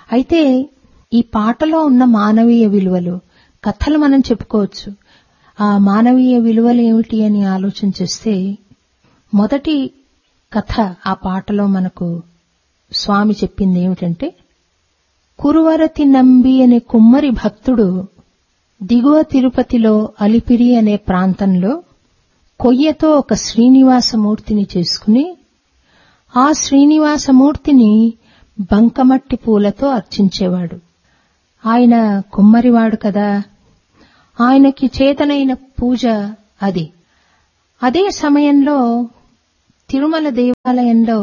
అయితే ఈ పాటలో ఉన్న మానవీయ విలువలు కథలు మనం చెప్పుకోవచ్చు ఆ మానవీయ విలువలు ఏమిటి అని ఆలోచన చేస్తే మొదటి కథ ఆ పాటలో మనకు స్వామి చెప్పింది ఏమిటంటే కురువరతి నంబి అనే కుమ్మరి భక్తుడు దిగువ తిరుపతిలో అలిపిరి అనే ప్రాంతంలో కొయ్యతో ఒక శ్రీనివాసమూర్తిని చేసుకుని ఆ శ్రీనివాసమూర్తిని బంకమట్టి పూలతో అర్చించేవాడు ఆయన కుమ్మరివాడు కదా ఆయనకి చేతనైన పూజ అది అదే సమయంలో తిరుమల దేవాలయంలో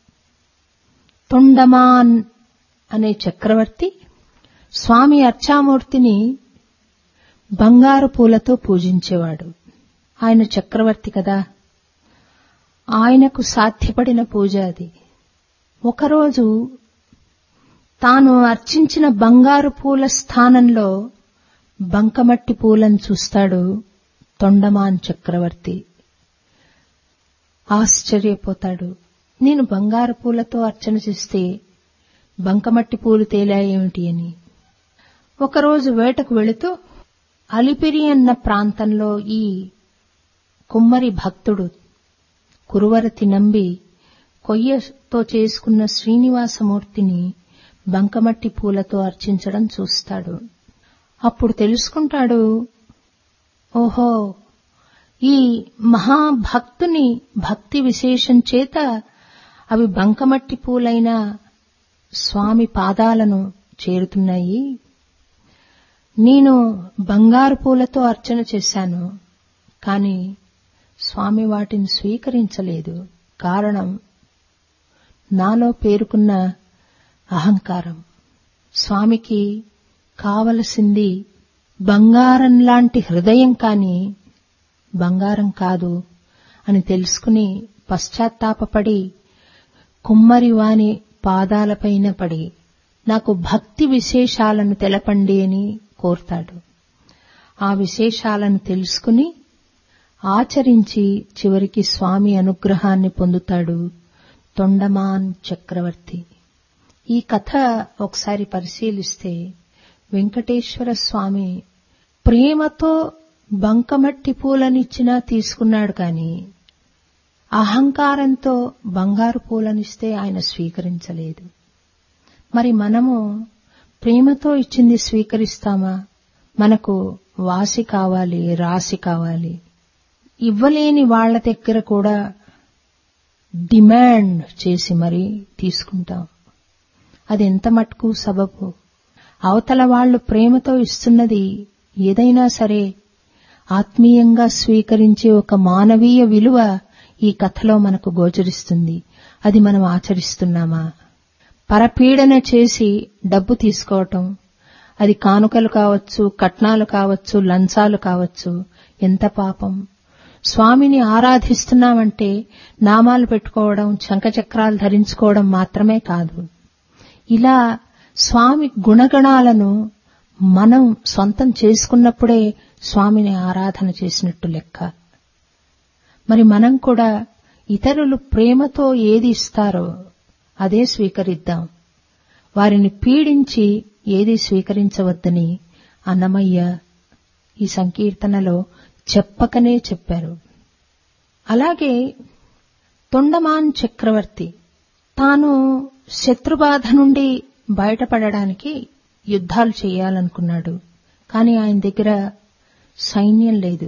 తొండమాన్ అనే చక్రవర్తి స్వామి అర్చామూర్తిని బంగారు పూలతో పూజించేవాడు ఆయన చక్రవర్తి కదా ఆయనకు సాధ్యపడిన పూజ అది ఒకరోజు తాను అర్చించిన బంగారు పూల స్థానంలో బంకమట్టి పూలను చూస్తాడు తొండమాన్ చక్రవర్తి ఆశ్చర్యపోతాడు నేను బంగారు పూలతో అర్చన చేస్తే బంకమట్టి పూలు తేలాయేమిటి అని ఒకరోజు వేటకు వెళుతూ అలిపిరి అన్న ప్రాంతంలో ఈ కుమ్మరి భక్తుడు కురువరతి నంబి కొయ్యతో చేసుకున్న శ్రీనివాసమూర్తిని బంకమట్టి పూలతో అర్చించడం చూస్తాడు అప్పుడు తెలుసుకుంటాడు ఓహో ఈ మహాభక్తుని భక్తి విశేషం చేత అవి బంకమట్టి పూలైన స్వామి పాదాలను చేరుతున్నాయి నేను బంగారు పూలతో అర్చన చేశాను కాని స్వామి వాటిని స్వీకరించలేదు కారణం నాలో పేరుకున్న అహంకారం స్వామికి కావలసింది బంగారం లాంటి హృదయం కాని బంగారం కాదు అని తెలుసుకుని పశ్చాత్తాపపడి కుమ్మరి వాని పాదాలపైన పడి నాకు భక్తి విశేషాలను తెలపండి అని కోరుతాడు ఆ విశేషాలను తెలుసుకుని ఆచరించి చివరికి స్వామి అనుగ్రహాన్ని పొందుతాడు తొండమాన్ చక్రవర్తి ఈ కథ ఒకసారి పరిశీలిస్తే వెంకటేశ్వర స్వామి ప్రేమతో బంకమట్టి పూలనిచ్చినా తీసుకున్నాడు కాని అహంకారంతో బంగారు పూలనిస్తే ఆయన స్వీకరించలేదు మరి మనము ప్రేమతో ఇచ్చింది స్వీకరిస్తామా మనకు వాసి కావాలి రాసి కావాలి ఇవ్వలేని వాళ్ల దగ్గర కూడా డిమాండ్ చేసి మరి తీసుకుంటాం అది ఎంత మటుకు సబబు అవతల వాళ్లు ప్రేమతో ఇస్తున్నది ఏదైనా సరే ఆత్మీయంగా స్వీకరించే ఒక మానవీయ విలువ ఈ కథలో మనకు గోచరిస్తుంది అది మనం ఆచరిస్తున్నామా పరపీడన చేసి డబ్బు తీసుకోవటం అది కానుకలు కావచ్చు కట్నాలు కావచ్చు లంచాలు కావచ్చు ఎంత పాపం స్వామిని ఆరాధిస్తున్నామంటే నామాలు పెట్టుకోవడం శంఖచక్రాలు ధరించుకోవడం మాత్రమే కాదు ఇలా స్వామి గుణగణాలను మనం సొంతం చేసుకున్నప్పుడే స్వామిని ఆరాధన చేసినట్టు లెక్క మరి మనం కూడా ఇతరులు ప్రేమతో ఏది ఇస్తారో అదే స్వీకరిద్దాం వారిని పీడించి ఏది స్వీకరించవద్దని అన్నమయ్య ఈ సంకీర్తనలో చెప్పకనే చెప్పారు అలాగే తొండమాన్ చక్రవర్తి తాను శత్రుబాధ నుండి బయటపడడానికి యుద్ధాలు చేయాలనుకున్నాడు కాని ఆయన దగ్గర సైన్యం లేదు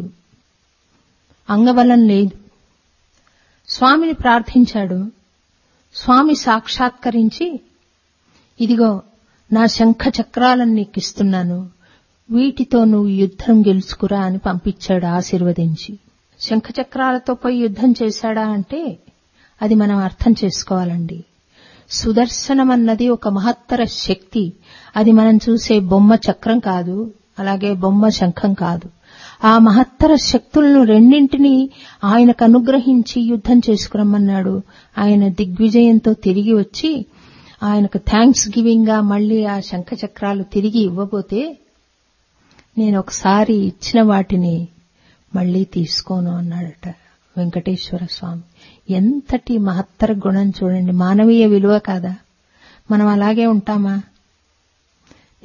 అంగబలం లేదు స్వామిని ప్రార్థించాడు స్వామి సాక్షాత్కరించి ఇదిగో నా శంఖ చక్రాలను నీకిస్తున్నాను వీటితో నువ్వు యుద్ధం గెలుచుకురా అని పంపించాడు ఆశీర్వదించి శంఖ చక్రాలతో పోయి యుద్ధం చేశాడా అంటే అది మనం అర్థం చేసుకోవాలండి సుదర్శనం అన్నది ఒక మహత్తర శక్తి అది మనం చూసే బొమ్మ చక్రం కాదు అలాగే బొమ్మ శంఖం కాదు ఆ మహత్తర శక్తులను రెండింటినీ ఆయనకు అనుగ్రహించి యుద్ధం చేసుకురమ్మన్నాడు ఆయన దిగ్విజయంతో తిరిగి వచ్చి ఆయనకు థ్యాంక్స్ గివింగ్ గా మళ్లీ ఆ శంఖ చక్రాలు తిరిగి ఇవ్వబోతే నేను ఒకసారి ఇచ్చిన వాటిని మళ్లీ తీసుకోను అన్నాడట వెంకటేశ్వర స్వామి ఎంతటి మహత్తర గుణం చూడండి మానవీయ విలువ కాదా మనం అలాగే ఉంటామా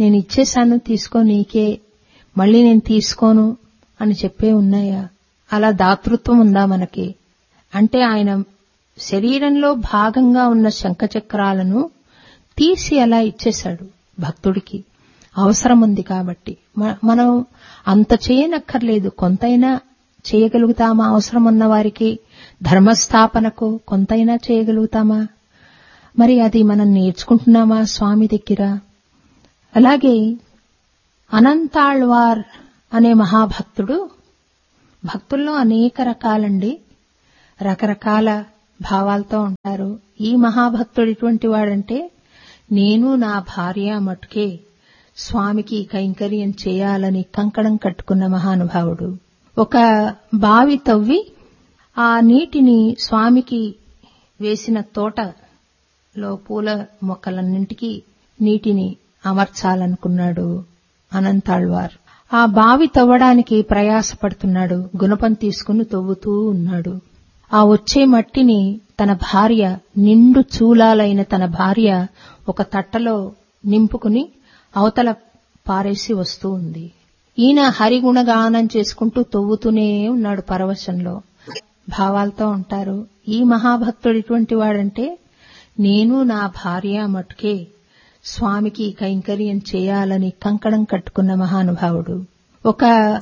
నేను ఇచ్చేశాను తీసుకో నీకే మళ్ళీ నేను తీసుకోను అని చెప్పే ఉన్నాయా అలా దాతృత్వం ఉందా మనకి అంటే ఆయన శరీరంలో భాగంగా ఉన్న శంఖచక్రాలను తీసి అలా ఇచ్చేశాడు భక్తుడికి అవసరం ఉంది కాబట్టి మ- మనం అంత చేయనక్కర్లేదు కొంతైనా చేయగలుగుతామా అవసరం ఉన్న వారికి ధర్మస్థాపనకు కొంతైనా చేయగలుగుతామా మరి అది మనం నేర్చుకుంటున్నామా స్వామి దగ్గర అలాగే అనంతాళ్వార్ అనే మహాభక్తుడు భక్తుల్లో అనేక రకాలండి రకరకాల భావాలతో ఉంటారు ఈ మహాభక్తుడు ఎటువంటి వాడంటే నేను నా భార్య మటుకే స్వామికి కైంకర్యం చేయాలని కంకణం కట్టుకున్న మహానుభావుడు ఒక బావి తవ్వి ఆ నీటిని స్వామికి వేసిన తోటలో పూల మొక్కలన్నింటికి నీటిని అమర్చాలనుకున్నాడు అనంతాళ్వార్ ఆ బావి తవ్వడానికి ప్రయాసపడుతున్నాడు గుణపం తీసుకుని తవ్వుతూ ఉన్నాడు ఆ వచ్చే మట్టిని తన భార్య నిండు చూలాలైన తన భార్య ఒక తట్టలో నింపుకుని అవతల పారేసి వస్తూ ఉంది ఈయన హరిగుణగానం చేసుకుంటూ తవ్వుతూనే ఉన్నాడు పరవశంలో భావాలతో ఉంటారు ఈ మహాభక్తుడు ఎటువంటి వాడంటే నేను నా భార్య మటుకే స్వామికి కైంకర్యం చేయాలని కంకణం కట్టుకున్న మహానుభావుడు ఒక